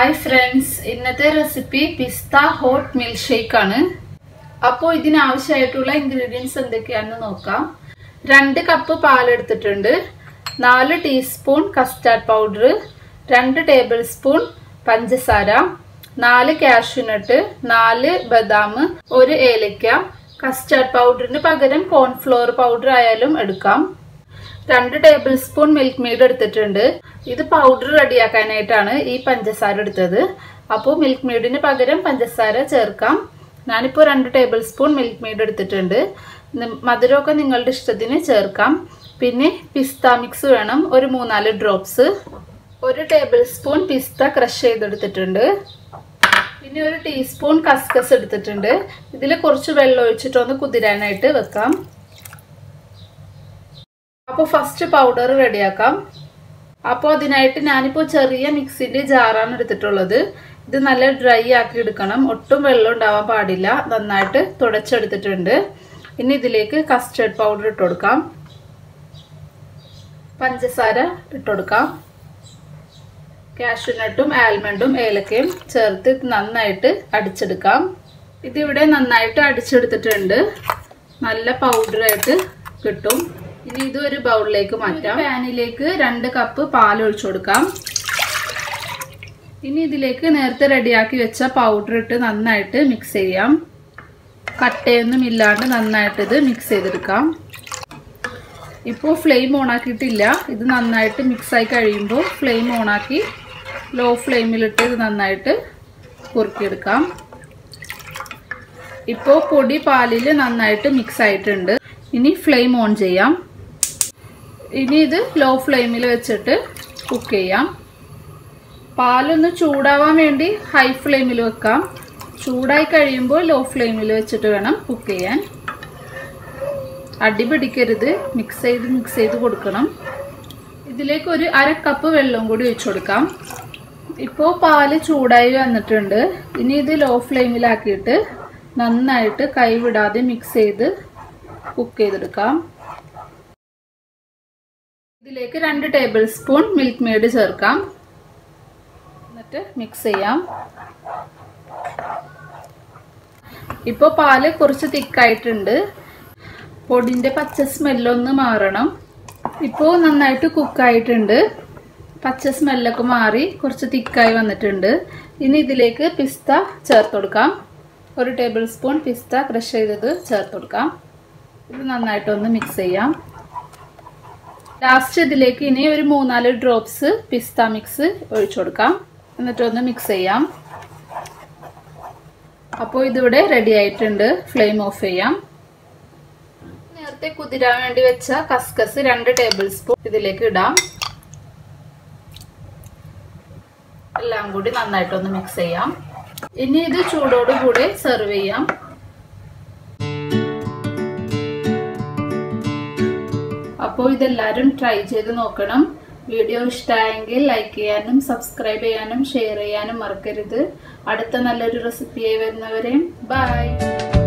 hi friends ഇന്നത്തെ recipe pista hot milkshake ആണ് അപ്പോൾ ഇതിനാവശ്യമായിട്ടുള്ള ഇൻഗ്രീഡിയൻസ് എന്തൊക്കെയാണെന്ന് നോക്കാം രണ്ട് കപ്പ് പാലെടുത്തിട്ടുണ്ട് നാല് ടീസ്പൂൺ കസ്റ്റാർഡ് പൗഡർ രണ്ട് ടേബിൾ സ്പൂൺ പഞ്ചസാര നാല് കാഷ്യൂനട്ട് നാല് ബദാം ഒരു ഏലക്ക കസ്റ്റാർഡ് പൗഡറിന് പകരം കോൺഫ്ലോർ പൗഡർ ആയാലും എടുക്കാം രണ്ട് ടേബിൾ സ്പൂൺ മിൽക്ക് മെയ്ഡ് എടുത്തിട്ടുണ്ട് ഇത് പൗഡർ റെഡിയാക്കാനായിട്ടാണ് ഈ പഞ്ചസാര എടുത്തത് അപ്പോൾ മിൽക്ക് മെയ്ഡിന് പകരം പഞ്ചസാര ചേർക്കാം ഞാനിപ്പോൾ രണ്ട് ടേബിൾ സ്പൂൺ മിൽക്ക് മെയ്ഡ് എടുത്തിട്ടുണ്ട് മധുരമൊക്കെ നിങ്ങളുടെ ഇഷ്ടത്തിന് ചേർക്കാം പിന്നെ പിസ്ത മിക്സ് വേണം ഒരു മൂന്നാല് ഡ്രോപ്സ് ഒരു ടേബിൾ സ്പൂൺ പിസ്ത ക്രഷ് ചെയ്തെടുത്തിട്ടുണ്ട് പിന്നെ ഒരു ടീസ്പൂൺ കസ്കസ് എടുത്തിട്ടുണ്ട് ഇതിൽ കുറച്ച് വെള്ളം ഒഴിച്ചിട്ടൊന്ന് കുതിരാനായിട്ട് വെക്കാം അപ്പോൾ ഫസ്റ്റ് പൗഡർ റെഡിയാക്കാം അപ്പോൾ അതിനായിട്ട് ഞാനിപ്പോൾ ചെറിയ മിക്സിൻ്റെ ജാറാണ് എടുത്തിട്ടുള്ളത് ഇത് നല്ല ഡ്രൈ ആക്കി എടുക്കണം ഒട്ടും വെള്ളം ഉണ്ടാവാൻ പാടില്ല നന്നായിട്ട് തുടച്ചെടുത്തിട്ടുണ്ട് ഇനി ഇതിലേക്ക് കസ്റ്റേർഡ് പൗഡർ ഇട്ട് കൊടുക്കാം പഞ്ചസാര ഇട്ട് കൊടുക്കാം കാഷ്യൂനട്ടും ആൽമണ്ടും ഏലക്കയും ചേർത്ത് നന്നായിട്ട് അടിച്ചെടുക്കാം ഇതിവിടെ നന്നായിട്ട് അടിച്ചെടുത്തിട്ടുണ്ട് നല്ല പൗഡറായിട്ട് കിട്ടും ഇനി ഇത് ഒരു ബൗളിലേക്ക് മാറ്റാം പാനിലേക്ക് രണ്ട് കപ്പ് പാൽ ഒഴിച്ചു കൊടുക്കാം ഇനി ഇതിലേക്ക് നേരത്തെ റെഡിയാക്കി വെച്ച പൗഡർ ഇട്ട് നന്നായിട്ട് മിക്സ് ചെയ്യാം കട്ടയൊന്നും ഇല്ലാണ്ട് നന്നായിട്ട് ഇത് മിക്സ് ചെയ്തെടുക്കാം ഇപ്പോൾ ഫ്ലെയിം ഓണാക്കിയിട്ടില്ല ഇത് നന്നായിട്ട് മിക്സായി കഴിയുമ്പോൾ ഫ്ലെയിം ഓണാക്കി ലോ ഫ്ലെയിമിലിട്ട് ഇത് നന്നായിട്ട് കുറുക്കിയെടുക്കാം ഇപ്പോൾ പൊടി പാലിൽ നന്നായിട്ട് മിക്സ് ആയിട്ടുണ്ട് ഇനി ഫ്ലെയിം ഓൺ ചെയ്യാം ഇനി ഇത് ലോ ഫ്ലെയിമിൽ വെച്ചിട്ട് കുക്ക് ചെയ്യാം പാലൊന്ന് ചൂടാവാൻ വേണ്ടി ഹൈ ഫ്ലെയിമിൽ വെക്കാം ചൂടായി കഴിയുമ്പോൾ ലോ ഫ്ലെയിമിൽ വെച്ചിട്ട് വേണം കുക്ക് ചെയ്യാൻ അടി പിടിക്കരുത് മിക്സ് ചെയ്ത് മിക്സ് ചെയ്ത് കൊടുക്കണം ഇതിലേക്ക് ഒരു അര കപ്പ് വെള്ളം കൂടി ഒഴിച്ചു കൊടുക്കാം ഇപ്പോൾ പാല് ചൂടായി വന്നിട്ടുണ്ട് ഇനി ഇത് ലോ ഫ്ലെയിമിലാക്കിയിട്ട് നന്നായിട്ട് കൈവിടാതെ മിക്സ് ചെയ്ത് കുക്ക് ചെയ്തെടുക്കാം ഇതിലേക്ക് രണ്ട് ടേബിൾ സ്പൂൺ മിൽക്ക് മെയ്ഡ് ചേർക്കാം എന്നിട്ട് മിക്സ് ചെയ്യാം ഇപ്പോൾ പാല് കുറച്ച് തിക്കായിട്ടുണ്ട് പൊടിൻ്റെ പച്ച സ്മെല്ലൊന്ന് മാറണം ഇപ്പോൾ നന്നായിട്ട് കുക്കായിട്ടുണ്ട് പച്ച സ്മെല്ലൊക്കെ മാറി കുറച്ച് തിക്കായി വന്നിട്ടുണ്ട് ഇനി ഇതിലേക്ക് പിസ്ത ചേർത്ത് കൊടുക്കാം ഒരു ടേബിൾ സ്പൂൺ പിസ്ത ക്രഷ് ചെയ്തത് ചേർത്ത് കൊടുക്കാം ഇത് നന്നായിട്ടൊന്ന് മിക്സ് ചെയ്യാം ലാസ്റ്റ് ഇതിലേക്ക് ഇനി ഒരു മൂന്നാല് ഡ്രോപ്സ് പിസ്ത മിക്സ് ഒഴിച്ചു കൊടുക്കാം എന്നിട്ടൊന്ന് മിക്സ് ചെയ്യാം അപ്പോൾ ഇതിവിടെ റെഡി ആയിട്ടുണ്ട് ഫ്ലെയിം ഓഫ് ചെയ്യാം നേരത്തെ കുതിരാൻ വേണ്ടി വെച്ച കസ്കസ് രണ്ട് ടേബിൾ സ്പൂൺ ഇതിലേക്ക് ഇടാം എല്ലാം കൂടി നന്നായിട്ടൊന്ന് മിക്സ് ചെയ്യാം ഇനി ഇത് ചൂടോടുകൂടി സെർവ് ചെയ്യാം അപ്പോൾ ഇതെല്ലാവരും ട്രൈ ചെയ്ത് നോക്കണം വീഡിയോ ഇഷ്ടമായെങ്കിൽ ലൈക്ക് ചെയ്യാനും സബ്സ്ക്രൈബ് ചെയ്യാനും ഷെയർ ചെയ്യാനും മറക്കരുത് അടുത്ത നല്ലൊരു റെസിപ്പിയായി വരുന്നവരെയും ബൈ